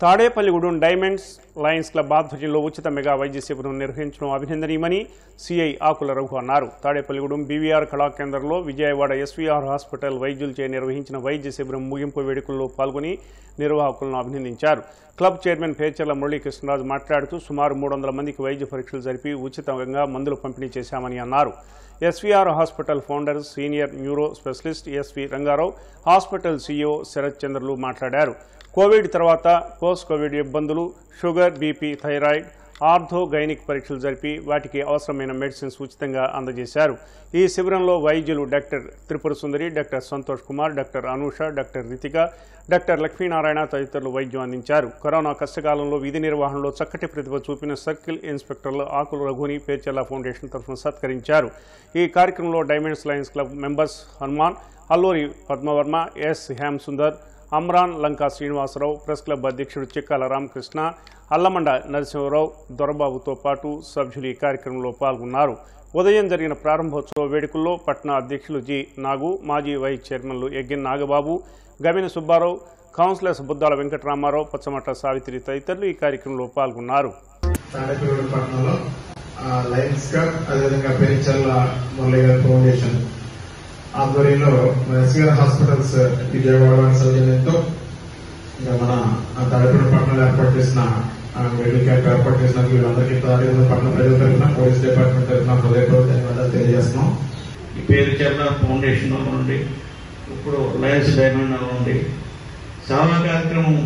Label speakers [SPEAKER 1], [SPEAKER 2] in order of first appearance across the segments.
[SPEAKER 1] Tadepalligudem diamonds lions club ఆధ్వర్యంలో ఉచిత mega వైద్య శిబిరం నిర్వహించడం అభినందనీయమని సిఐ ఆకుల రఘు అన్నారు తాడేపల్లిగూడెం బీవీఆర్ కళాకేంద్రంలో విజయవాడ ఎస్వీఆర్ హాస్పిటల్ వైద్యులచే నిర్వహించిన వైద్య శిబిరం ముగింపు వేడుకల్లో పాల్గొని నిర్వాహకులను అభినందించారు క్లబ్ చైర్మన్ పేచర్ల మురళీకృష్ణరాజు మాట్లాడుతూ సుమారు మూడు వందల మందికి వైద్య పరీక్షలు జరిపి ఉచితంగా మందులు పంపిణీ చేశామని అన్నారు SVR hospital founder senior neuro specialist SV Rangarao hospital CEO Sarath చంద్రలు మాట్లాడారు కోవిడ్ తర్వాత పోస్ట్ కోవిడ్ ఇబ్బందులు sugar BP thyroid ortho gynaec పరీక్షలు జరిపి వాటికి అవసరమైన మెడిసిన్స్ ఉచితంగా అందజేశారు ఈ శిబిరంలో వైద్యులు doctor Tripura Sundari doctor Santosh Kumar doctor Anusha doctor Ritika doctor Lakshminarayana తదితరులు వైద్యం అందించారు కరోనా కష్టకాలంలో విధి నిర్వహణలో చక్కటి ప్రతిభ చూపిన సర్కిల్ ఇన్స్పెక్టర్లు ఆకుల రఘుని పేర్చెల్ల ఫౌండేషన్ తరఫున సత్కరించారు ఈ కార్యక్రమంలో diamonds lions club members Hanuman Alluri Padmavarma Shyam Sundar అమ్రాన్ లంకా శ్రీనివాసరావు ప్రెస్ క్లబ్ అధ్యక్షుడు చిక్కాల రామకృష్ణ అల్లమండ నరసింహరావు దొరబాబుతో పాటు సభ్యులు ఈ కార్యక్రమంలో పాల్గొన్నారు ఉదయం జరిగిన ప్రారంభోత్సవ వేడుకల్లో పట్నా అధ్యక్షులు జి నాగు మాజీ వైస్ చైర్మన్లు ఎగ్గిన్ నాగబాబు గమిన సుబ్బారావు కౌన్సిలర్స్ బుద్దాల వెంకటరామారావు పచ్చమట్ట సావిత్రి తదితరులు ఈ కార్యక్రమంలో పాల్గొన్నారు
[SPEAKER 2] తాడేపల్లి పట్టణంలో ఆ, లయన్స్ క్లబ్ అదేవిధంగా పేరిచల్ల మురళి గారి ఫౌండేషన్ ఆధ్వర్యంలో మన ఎస్వీఆర్ హాస్పిటల్స్ విజయవాడ సౌజన్యంతో ఇంకా మన ఆ తాడేపల్లి పట్టణంలో ఏర్పాటు చేసిన ఆ, మెడికల్ క్యాంప్ ఏర్పాటు చేసిన వీళ్ళందరికీ తాడేపల్లి పట్టణ ప్రజల తరఫున పోలీస్ డిపార్ట్మెంట్ తరఫున హృదయపూర్వక ధన్యవాదాలు తెలియజేస్తున్నాం
[SPEAKER 3] ఈ పేరు చెల్ల ఫౌండేషన్ నుండి ఇప్పుడు లయన్స్ డైమండ్ నుండి సేవా కార్యక్రమం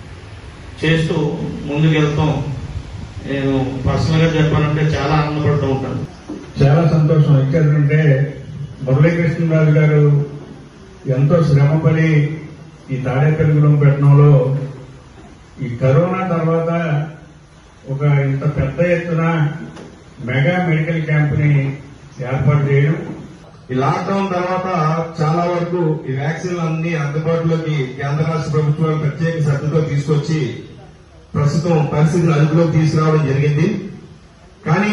[SPEAKER 3] చేస్తూ ముందుకెళ్తాం నేను పర్సనల్గా చెప్పాలంటే చాలా ఆనందపడుతూ ఉంటాను
[SPEAKER 4] చాలా సంతోషం ఎందుకంటే మురళీకృష్ణరాజు గారు ఎంతో శ్రమపడి ఈ తాడేపల్లిగూడెం పెట్టడంలో ఈ కరోనా తర్వాత ఒక ఇంత పెద్ద ఎత్తున మెగా మెడికల్ క్యాంప్ ని ఏర్పాటు చేయడం
[SPEAKER 2] ఈ లాక్డౌన్ తర్వాత చాలా వరకు ఈ వ్యాక్సిన్లు అన్ని అందుబాటులోకి కేంద్ర రాష్ట్ర ప్రభుత్వాలు ప్రత్యేక శ్రద్ధతో తీసుకొచ్చి ప్రస్తుతం పరిస్థితిని అదుపులోకి తీసుకురావడం జరిగింది కానీ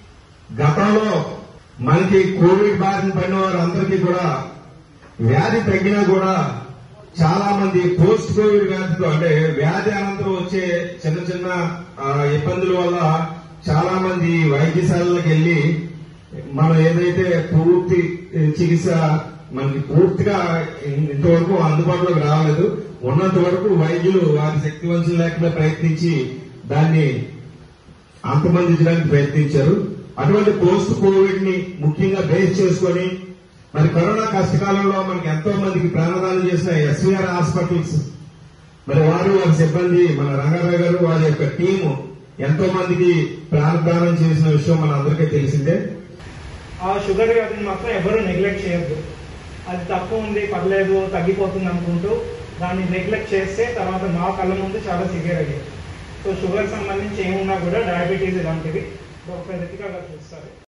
[SPEAKER 2] గతంలో మనకి కోవిడ్ బారిన పడిన వారందరికీ కూడా వ్యాధి తగ్గినా కూడా చాలా మంది పోస్ట్ కోవిడ్ వ్యాధితో అంటే వ్యాధి అనంతరం వచ్చే చిన్న చిన్న ఆ, ఇబ్బందుల వల్ల చాలా మంది వైద్యశాలలకు వెళ్లి మనం ఏదైతే పూర్తి ఏ, చికిత్స మనకి పూర్తిగా ఇంతవరకు అందుబాటులోకి రాలేదు ఉన్నంత వరకు వైద్యులు వారి శక్తి వంచన లేకుండా ప్రయత్నించి దాన్ని అంతమందించడానికి ప్రయత్నించారు అటువంటి పోస్ట్ కోవిడ్ ని ముఖ్యంగా బేస్ చేసుకొని మరి కరోనా కష్టకాలంలో మనకి ఎంతో మందికి ప్రాణదానం చేసిన ఎస్వీఆర్ హాస్పిటల్స్ మరి వారు వారి సిబ్బంది మన రంగారావు గారు వారి యొక్క టీము ఎంతో మందికి ప్రాణదానం చేసిన విషయం మన అందరికీ తెలిసిందే
[SPEAKER 5] ఆ షుగర్ వ్యాధిని మాత్రం ఎవరు నెగ్లెక్ట్ చేయొద్దు అది తక్కువ ఉంది పర్లేదు తగ్గిపోతుంది అనుకుంటూ దాన్ని నెగ్లెక్ట్ చేస్తే తర్వాత మా కళ్ళ ముందు చాలా సివియర్ అయ్యాయి సో షుగర్ సంబంధించి ఏమున్నా కూడా డయాబెటీస్ ఇలాంటివి డాక్టర్ రితికా గారు చూస్తారు